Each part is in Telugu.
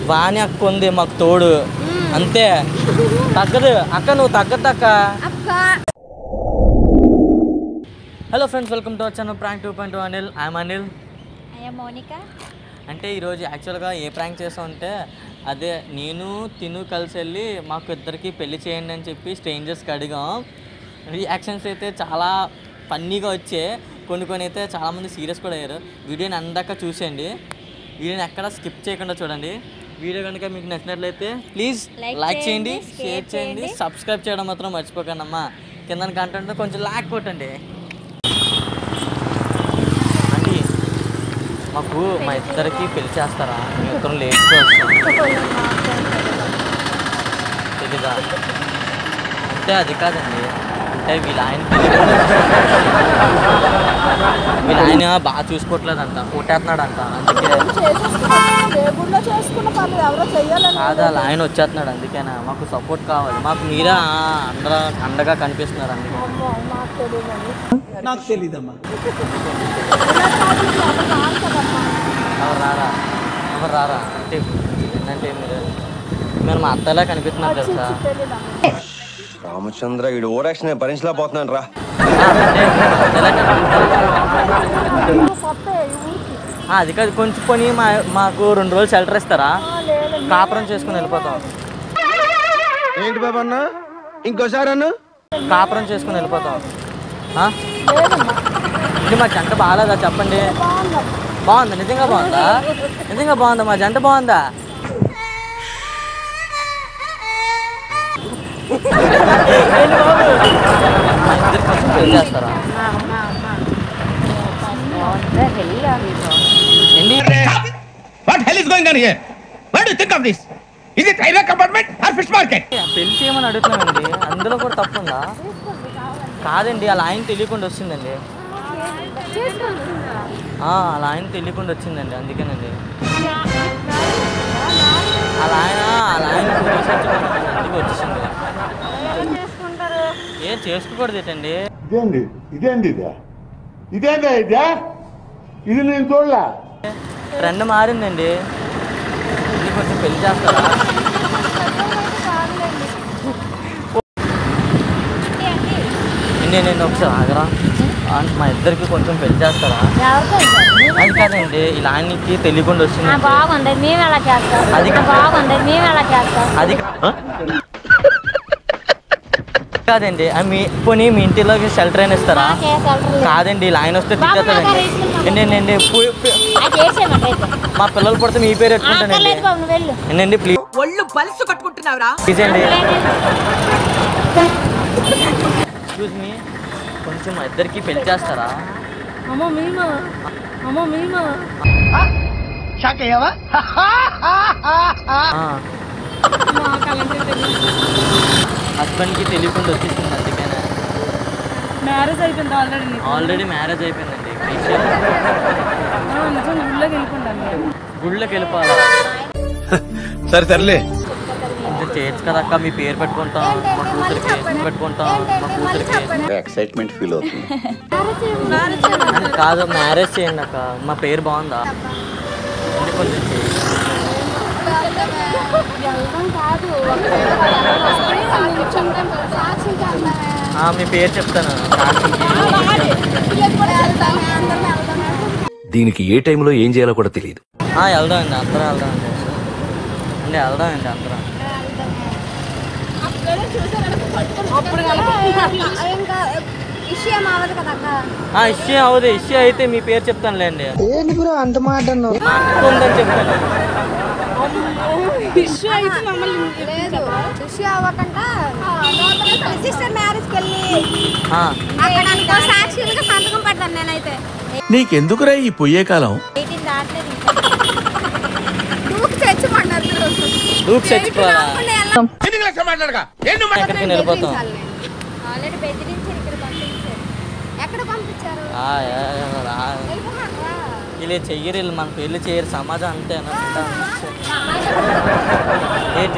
వాణి అక్క ఉంది మాకు తోడు అంతే తగ్గదు అక్క నువ్వు తగ్గదు అక్క అక్క hello friends welcome to our channel prank two point Anil I'm Anil అయ్యా మౌనిక అంటే ఈరోజు యాక్చువల్గా ఏ ప్రాంక్ చేసామంటే అదే నేను తిను కలిసి వెళ్ళి మాకు ఇద్దరికి పెళ్లి చేయండి అని చెప్పి స్ట్రేంజర్స్కి అడిగాం రియాక్షన్స్ అయితే చాలా ఫన్నీగా వచ్చాయి కొన్ని కొన్ని అయితే చాలామంది సీరియస్ కూడా అయ్యారు వీడియోని అందాక చూసేయండి వీడియోని ఎక్కడ స్కిప్ చేయకుండా చూడండి వీడియో కనుక మీకు నచ్చినట్లయితే ప్లీజ్ Like లైక్ చేయండి చేయండి, షేర్ share చేయండి చేయండి. సబ్స్క్రైబ్ చేయడం మాత్రం మర్చిపోకండి అమ్మా కింద కంటెంట్ కొంచెం లాక్ కొట్టండి అండి మాకు మా ఇద్దరికి పెళ్లి చేస్తారా మీ ఇద్దరు లేట్గా వస్తాం తెలీదా అంటే అది కాదండి అంటే వీళ్ళ ఆయన వీళ్ళ ఆయన బాగా చూసుకోవట్లేదంట కొట్టేస్తున్నాడంట అందుకే దేవుళ్ళో చేసుకున్న పనులు ఎవరో చెయ్యాలని కాదు వాళ్ళ ఆయన వచ్చేస్తున్నాడు అందుకేనా మాకు సపోర్ట్ కావాలి మాకు మీరే ఆ, అండగా అండగా కనిపిస్తున్నారు అందుకే అమ్మో, నాకు తెలియదండి నాకు తెలీదమ్మా ఎవరు రారా ఎవరు రారా అంటే ఏంటంటే మీరు మీరు మా అత్తలా కనిపిస్తున్నారు తెలుసా తెలీదమ్మా రామచంద్ర వీడు ఓరాక్షన్ భరించలేకపోతున్నాను రా ఆ, అంటే మీరు అత్తలా కనిపిస్తున్నారు. కొత్త ఈ ఊరికి ఆ, అది కాదు కొంచెం కొని మా మాకు రెండు రోజులు షెల్టర్ ఇస్తారా ఆ, లేదండి కాపురం చేసుకుని వెళ్ళిపోతాం ఏంటి బాబా అన్న ఇంకోసారి అన్న కాపురం చేసుకుని వెళ్ళిపోతాం ఆ? లేదమ్మా ఇది మా జంట బాగాలేదా చెప్పండి బాగుందమ్మా బాగుందా నిజంగా బాగుందా నిజంగా బాగుందా మా జంట బాగుందా మా ఇద్దరికి కొంచెం పెళ్లి చేస్తారా ఏంటి what hell is going on here what do think of this ఇది railway compartment or fish market పెళ్లి చేయమని అడుగుతున్నానండి అందులో కూడా తప్పు ఉందా కాదండి అలా ఆయన తెలియకుండా వచ్చిందండి ఆ, అలా ఆయన తెలియకుండా వచ్చిందండి అందుకేనండి అలా ఆయన అలా ఆయన రిసెర్చ్ అందుకే వచ్చేసింది ఏం చేసుకోకూడదు ఏంటండి ఇదేంది ఇదేంది ఇదే ఇదేందా ఇదే ఇది నేను చూడలే ట్రెండ్ మారిందండి ఇది కొంచెం పెళ్లి చేస్తారా నేను నేను ఒకసారి ఆగరా ఆ, మా ఇద్దరికి కొంచెం పెళ్లి చేస్తారా అది కాదండి ఇలా ఆయనకి తెలియకుండా వచ్చింది బాగుంది మేము ఎలా చేస్తాం అది కాదు. బాగుంది మేము ఎలా చేస్తాం అది కాదండి ఆ మీ పోనీ మీ ఇంటిలోకి షెల్టర్ అయినా ఇస్తారా మాకే shelter లేదు. కాదండి ఇలా ఆయన వస్తే బాబు, నాకు ఆ తిట్టేస్తాడండి రేషన్ ఏంటండి అది చేసేయమంటే అయితే. మా పిల్లలు పడితే మీ పేరు పెట్టుకుంటానండి అక్కర్లేదు బాబు నువ్వు వెళ్ళు ఏంటండి ప్లీజ్ ఒళ్ళు బలిసు కట్టుకుంటున్నావురా ప్లీజ్ అండి ఎక్స్క్యూజ్ మీ కొంచెం మా ఇద్దరికి పెళ్లి చేస్తారా అమ్మో మేము అమ్మో మేము షాక్ అయ్యావా హస్బెండ్కి తెలియకుండా వచ్చేసింది అందుకనే మ్యారేజ్ అయిపోయింది ఆల్రెడీ నీకు ఆల్రెడీ మ్యారేజ్ అయిపోయిందండి విషయం ఆ, నిజం ఊళ్ళోకి వెళ్ళిపోండి మేము గుళ్ళకి వెళ్ళిపోవాలా సరే సర్లే కొంచెం చేయొచ్చు కదా అక్క మీ పేరు పెట్టుకుంటాం మా కూతురికి పెట్టుకుంటాం మా కూతురికి ఎక్సైట్మెంట్ ఫీల్ అవుతుంది అని కాదు మ్యారేజ్ చేయండి అక్క మా పేరు బాగుందా అంటే కొంచెం చేయండి. ఆ, మీ పేరు చెప్తాను దీనికి ఏ టైంలో ఏం చేయాలో కూడా తెలియదు ఆ, వెళ్దామండి అందరం వెళ్దామండి అంటే వెళ్దామండి అందరం ఇంకా విషయం అవ్వదు కదా అక్క ఆ ఇష్యూ అవ్వదు ఇష్యూ అయితే మీ పేరు చెప్తానులేండి ఏంటి బ్రో అంత మాట అన్నావు మా అక్క ఉందని చెప్తాను ఇష్యూ అయితే మమ్మల్ని లేదు విషయం అవ్వకుండా సిస్టర్ మ్యారేజ్కి వెళ్ళి ఆ, అక్కడ అనుకో సాక్షులుగా సంతకం పడ్డాను నేనైతే నీకెందుకురా ఈ పొయ్యే కాలం ఎయిటీన్ దాటలేదు దూకు తెచ్చుకోండి దూకి చచ్చిపోవాలా ఎన్ని లక్షలు మాట్లాడగా ఏంటి నువ్వు మాట్లాడేది? ఎక్కడికి వెళ్ళిపోతాం ఆల్రెడీ బెదిరించారు ఇక్కడ పంపించారు ఎక్కడ పంపించారు ఆ, ఏ, ఏ, రా. వెళ్ళిపోమంటారా? ఇలా చెయ్యరు వీళ్ళు మన పెళ్లి చేయరు సమాజం అంతే అనుకుంటా. ఏంటి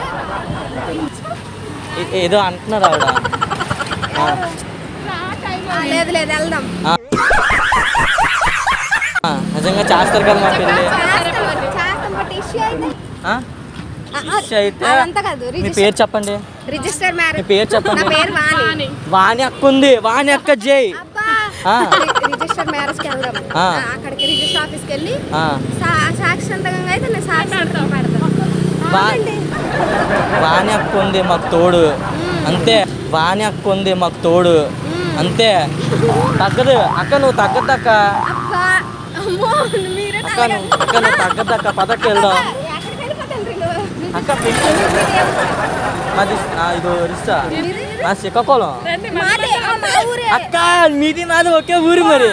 ఏ- ఏదో అంటున్నారు ఆవిడ ఆ, ఆ, లేదు లేదు వెళ్దాం ఆ. ఆ, నిజంగా చేస్తారు కదా మా పెళ్ళి చేస్తాం చేస్తాం బట్ ఇష్యూ అయితే ఆ? ఆ, ఆ, ఇష్యూ అయితే అదంతా కాదు మీ రిజిస్టర్ పేరు చెప్పండి రిజిస్టర్ మ్యారేజ్ మీ పేరు చెప్పండి. నా పేరు వాణి వాణి అక్క ఉంది వాణి అక్క జై అబ్బా ఆ. రి- రిజిస్టర్ మ్యారేజ్ కి వెళ్దాం ఆ. ఆ, అక్కడికి రిజిస్టర్ ఆఫీస్కి వెళ్ళి ఆ. సా- సాక్షి సంతకంగా అయితే నేను సాక్షి సంతకం పెడతాను వా- అవునండి. వాణి అక్క ఉంది మాకు తోడు అంతే వాణి అక్క ఉంది మాకు తోడు అంతే తగ్గదు అక్క నువ్వు తగ్గద్దు అక్క అబ్బా అమ్మో మీరే అక్క నువ్వు అక్క నువ్వు తగ్గద్దు అక్క పదక్క వెళ్దాం ఎక్కడికి వెళ్ళిపోతాను నువ్వు అక్క మాది ఆ, ఇది రిస్సా మా శ్రీకాకుళం మాదే ఆ, మా ఊరే అక్క మీది మాది ఒకే ఊరు మరి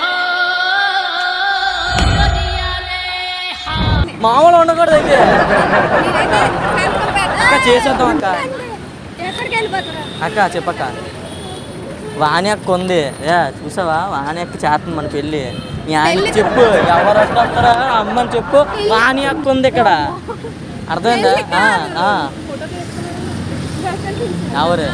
మామూలు ఉండకూడదు అయితే మీరైతే సంతకం పెడతా. అక్క చేసేద్దాం అక్క ఎక్కడికి వెళ్ళిపోతారా అక్క చెప్పక్క వాణి అక్క ఉంది ఏ చూసావా వాణి అక్క చేస్తుంది మన పెళ్ళి మీ ఆయన చెప్పు ఎవరు వస్తారా అమ్మని చెప్పు వాణి అక్క ఉంది ఇక్కడ అర్థమైందా ఆ, ఆ. ఎవరు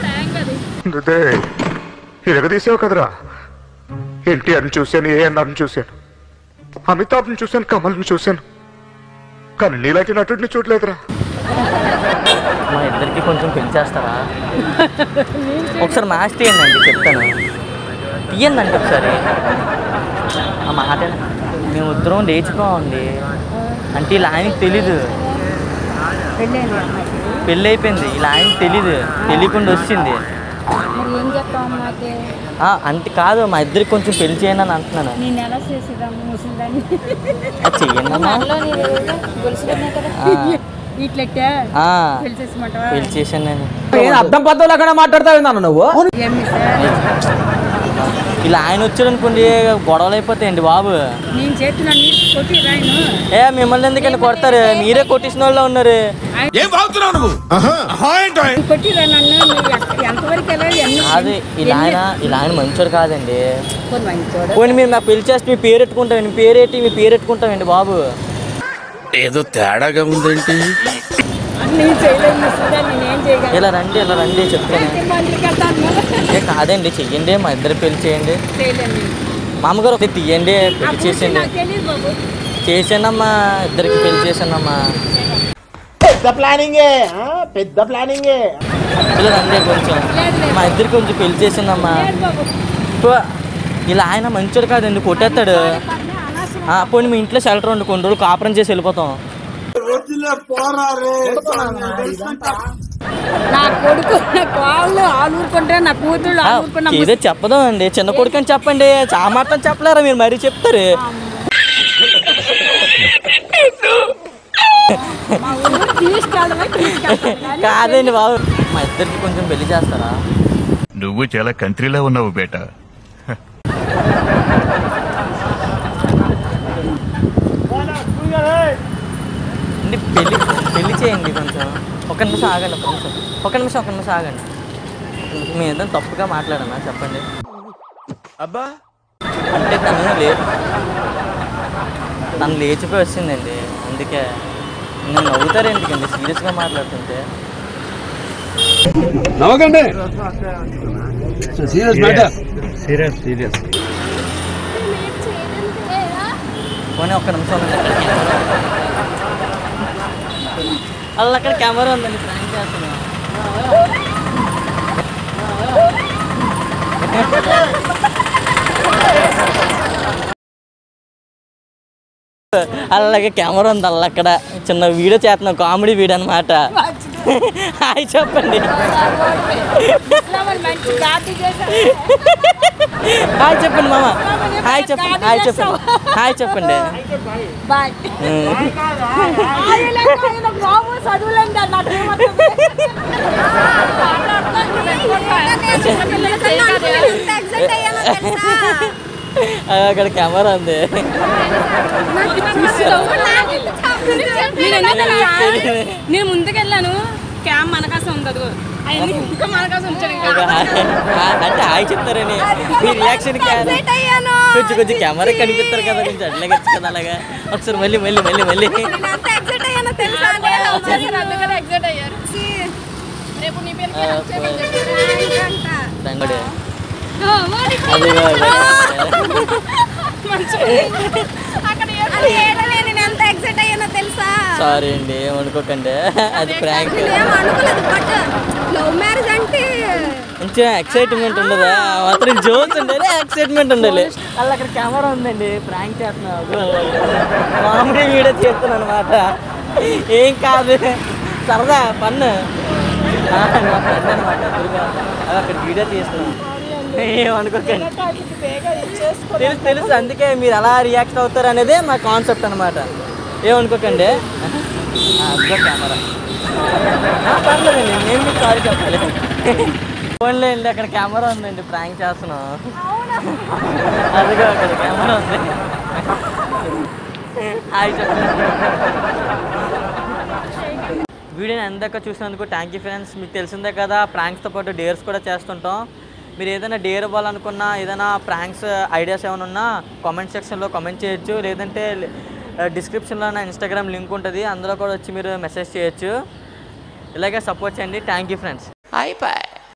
ఇరగదీసావు కదరా ఎన్టీఆర్ని చూశాను ఏఎన్ఆర్ని చూశాను అమితాబ్ని చూశాను కమల్ని చూశాను కానీ నీలాంటి నటుడిని చూడలేదురా మా ఇద్దరికి కొంచెం పెళ్లి చేస్తారా ఒకసారి మ్యాచ్ తీయండి అండి చెప్తాను తీయండి అండి ఒకసారి ఆ మాట మేము ఇద్దరం లేచిపోమండి అంటే ఇలా ఆయనకి తెలీదు పెళ్ళి అయిపోయింది ఇలా ఆయనకి తెలీదు తెలియకుండా వచ్చింది మరి ఏం చెప్తావు మాకే ఆ, అంటే కాదు మా ఇద్దరికి కొంచెం పెళ్లి చేయండి అని అంటున్నాను నేను ఎలా చేసేదాన్ని ముసిందాన్ని అది చెయ్యండి అమ్మా గొలుసుకున్నాయి కదా ఆ, ఇట్లెట్టే ఆ, పెళ్లి చేసేమంటావా పెళ్లి చేశాను నేను అర్థం పద్ధతులు అక్కడ మాట్లాడతావు నాన్న నువ్వు ఏమి సార్ ఇలా ఆయన వచ్చాడు అనుకోండి గొడవలు అయిపోతాయండి బాబు నేను చేస్తున్నాను నీకు కొట్టి రాయను ఏ మిమ్మల్ని ఎందుకండి కొడతారు మీరే కొట్టించిన వాళ్ళు ఉన్నారు ఏం బాగుతున్నావు నువ్వు నువ్వు కొట్టిరా నన్ను నువ్వు ఎక్క- ఎంతవరకు వెళ్ళాలి ఎన్ని అది ఇలా ఆయన ఇలా ఆయన మంచోడు కాదండి కొన్ని మంచోడు పోనీ మీరు నాకు పెళ్లి చేస్తే మీ పేరు పెట్టుకుంటామండి మీ పేరేటి మీ పేరు పెట్టుకుంటామండి బాబు ఏదో తేడాగా ఉందేంటి నేను చేయలేను ముసిందాన్ని నేనేం చేయగలను ఇలా రండి ఇలా రండి చెప్తాను మందికి వెళ్తాను ఏ కాదండి చెయ్యండి మా ఇద్దరు పెళ్లి చేయండి చేయలేను నేను. మా అమ్మగారు ఒకటి తీయండి ఆ పెళ్లి పూర్తి చేసేయండి నాకు తెలియదు బాబు చేసానమ్మా ఇద్దరికి పెళ్లి చేశానమ్మా పెద్ద ప్లానింగే పెద్ద ప్లానింగే ఇలా రండి కొంచెం లేదు లేదు మా ఇద్దరికి కొంచెం పెళ్లి చేసిందమ్మా లేదు బాబు పో. ఇలా ఆయన మంచోడు కాదండి కొట్టేస్తాడు ఆ, పోనీ మీ ఇంట్లో షెల్టర్ ఉండి కొన్ని రోజులు కాపురం చేసి వెళ్ళిపోతాం నా కొడుకు నా కాళ్ళు ఆలూరుకుంటా నా కూతుళ్ళు ఆ, ఆలూరుకున్నా ఏదో చెప్పదాం అండి చిన్న కొడుకు అని చెప్పండి ఆ మాత్రం చెప్పలేరా మీరు మరీ చెప్తారు మా ఊరు తీసుకెళ్ళడమే తీసుకెళ్తాను కానీ కాదండి బాబు మా ఇద్దరికి కొంచెం పెళ్లి చేస్తారా నువ్వు చాలా కంట్రీలో ఉన్నావు బేటా అండి పెళ్లి పెళ్లి చేయండి కొంచెం ఒక నిమిషం ఆగండి ఒక నిమిషం ఒక నిమిషం ఒక నిమిషం ఆగండి ఒక నిమిషం. మీ ఏదైనా తప్పుగా మాట్లాడనా చెప్పండి అబ్బా అంటే తను లే తను లేచిపోయి వచ్చిందండి అందుకే నేను నవ్వుతారు ఎందుకండి సీరియస్గా మాట్లాడుతుంటే నవ్వకండి సీరియస్ మ్యాటర్ సీరియస్ సీరియస్ పోనీ ఒక్క నిమిషం ఉండండి. అలా అక్కడ కెమెరా ఉందండి ప్రాంక్ చేస్తున్నాం అలాగే కెమెరా ఉంది అల్ల అక్కడ చిన్న వీడియో చేస్తున్నాం కామెడీ వీడియో అనమాట హాయ్ చెప్పండి ఇస్లామని మంచి పార్టీ చేశారు హాయ్ చెప్పండి మామ హాయ్ చెప్పండి హాయ్ చెప్పండి హాయ్ చెప్పండి బాయ్ ఉం. రాము చదువులేండి నాకేమవుతుంది ఎంత ఎగ్జైట్ అయ్యానో తెలుసా అక్కడ కెమెరా ఉంది నేను ఎందుకు తెలుసా? నేను ముందుకెళ్ళాను క్యామ్ మనకాసం ఉంది అదిగో అవన్నీ ఇంకా మనకాసం ఉంచాడు ఇంకా ఒక హాయ్ హాయ్ అంటే హాయ్ చెప్తారని మీ రియాక్షన్ ఎగ్జైట్ అయ్యాను కొంచెం కొంచెం కెమెరా కనిపిస్తారు కదా కొంచెం అట్లాగే కదా అలాగా ఒకసారి మళ్ళీ మళ్ళీ మళ్ళీ మళ్ళీ నేను ఎంత ఎగ్జైట్ అయ్యానో తెలుసా నేను అందుకనే ఎగ్జైట్ అయ్యారు ఛీ, రేపు నీ పేరు prank అంట. తంగడు అదిగో అదిగో. అది ఏడలే, నేను ఎంత ఎగ్జైట్ ఎగ్జైట్ అయ్యానో తెలుసా సారీ అండి ఏమనుకోకండి అది ప్రాంక్ అసలు ఏం అనుకోలేదు బట్ లవ్ మ్యారేజ్ అంటే కొంచెం ఎక్సైట్మెంట్ ఉండదా ఆ మాత్రం జోక్స్ ఉండాలి ఎక్సైట్మెంట్ ఉండాలి అలా అక్కడ కెమెరా ఉందండి ప్రాంక్ చేస్తున్నావు మామూలు వీడియో చేస్తున్నాను అనమాట ఏం కాదు సరదా పన్ను అనమాట అక్కడ వీడియో తీస్తున్నాను ఏమనుకోకండి తెలుసు తెలుసు అందుకే మీరు ఎలా రియాక్ట్ అవుతారు అనేదే మా కాన్సెప్ట్ అనమాట ఏమనుకోకండి ఆ, అదిగో కెమెరా ఆ, పర్లేదండి నేను మీకు సారీ చెప్పాలి ఫోన్లో అండి అక్కడ కెమెరా ఉందండి ప్రాంక్ చేస్తున్నాం అదిగో అక్కడ కెమెరా ఉంది హాయ్ చెప్పండి వీడియోని ఎందాక చూసినందుకు థ్యాంక్ యూ ఫ్రెండ్స్ మీకు తెలిసిందే కదా ప్రాంక్స్తో పాటు డేర్స్ కూడా చేస్తుంటాం మీరు ఏదైనా డేర్ ఇవ్వాలనుకున్నా ఏదైనా ప్రాంక్స్ ఐడియాస్ ఏమైనా ఉన్నా కామెంట్ సెక్షన్లో కామెంట్ చేయొచ్చు లేదంటే డిస్క్రిప్షన్లో నా ఇన్స్టాగ్రామ్ లింక్ ఉంటుంది అందులో కూడా వచ్చి మీరు మెసేజ్ చేయొచ్చు ఇలాగే సపోర్ట్ చేయండి థ్యాంక్ యూ ఫ్రెండ్స్ అయిపోయి